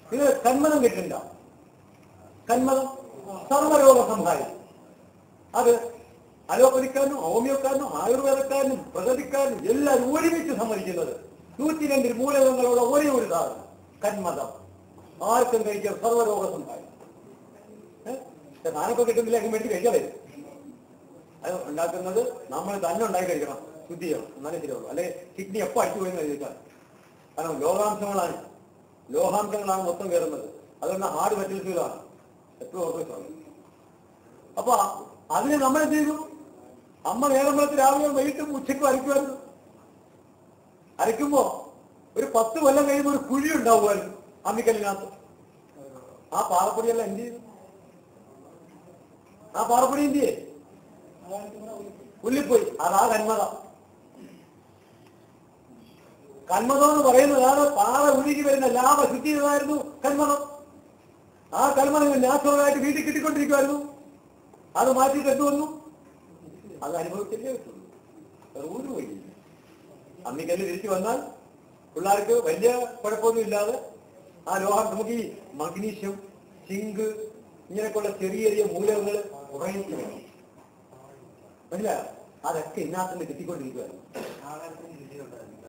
ഇത് കന്മതം കേട്ടിട്ടുണ്ടോ കന്മതം സർവരോഗ സംഹാരം അത് അലോപ്പതിക്കാരനും ഹോമിയോക്കാരനും ആയുർവേദക്കാരനും പ്രകൃതിക്കാരനും എല്ലാവരും ഒരുമിച്ച് സമ്മതിക്കുന്നത് നൂറ്റി രണ്ട് മൂലകങ്ങളുള്ള ഒരേ ഒരു സാധനം കന്മതം ആർക്കും കഴിക്കാം സർവരോഗ സംഹാരം സാധനമൊക്കെ കിട്ടുന്നില്ലെങ്കിൽ വേണ്ടി കഴിക്കാതെ അത് ഉണ്ടാക്കുന്നത് നമ്മൾ തന്നെ ഉണ്ടാക്കി കഴിക്കണം ശുദ്ധി ചെയ്യണം എന്നാലേ ശരിയുള്ളൂ അല്ലെങ്കിൽ കിഡ്നി എപ്പോൾ അടിച്ചു പോയെന്ന് കഴിച്ചാൽ കാരണം ലോഹാംശങ്ങളാണ് ലോഹാംശങ്ങളാണ് മൊത്തം കയറുന്നത് അതുകൊണ്ട് ഹാർഡ് മെറ്റീരിയൽസുകളാണ് എപ്പോഴും ഓർമ്മിക്കണം അപ്പൊ അതിന് നമ്മൾ എന്ത് ചെയ്തു അമ്മ നേരമ്പളത്ത് രാവിലെ വൈകിട്ടും ഉച്ചയ്ക്കും അരയ്ക്കുമായിരുന്നു അരയ്ക്കുമ്പോ ഒരു പത്ത് കൊല്ലം കഴിയുമ്പോൾ ഒരു കുഴി ഉണ്ടാവുമായിരുന്നു അമ്മിക്കല്ലിനകത്ത് ആ പാറപ്പൊടിയെല്ലാം എന്ത് ചെയ്തു ആ പാറപ്പൊടി എന്ത് ചെയ്യേ ഉള്ളിപ്പോയി അതാ കന്മത കന്മതം എന്ന് പറയുന്നതാണ് പാറ ഉരുകി വരുന്ന ലാഭ ശുദ്ധിയതായിരുന്നു കന്മതം ആ കന്മതം നാച്ചുറലായിട്ട് വീട്ടിൽ കിട്ടിക്കൊണ്ടിരിക്കുമായിരുന്നു അത് മാറ്റിയിട്ട് എന്ത് വന്നു അത് അനുഭവിച്ചല്ലേ പറ്റുള്ളൂ വേറെ ഒരു വഴിയില്ല അമ്മിക്കല്ല് തിരിച്ചു വന്നാൽ പിള്ളേർക്ക് വലിയ കുഴപ്പമൊന്നും ഇല്ലാതെ ആ ലോഹം നമുക്ക് ഈ മഗ്നീഷ്യം സിങ്ക് ഇങ്ങനെയൊക്കെയുള്ള ചെറിയ ചെറിയ മൂലകങ്ങൾ കുറയുന്നു മനസ്സിലായോ അതൊക്കെ ഇതിനകത്ത് നിന്ന് കിട്ടിക്കൊണ്ടിരിക്കുവായിരുന്നു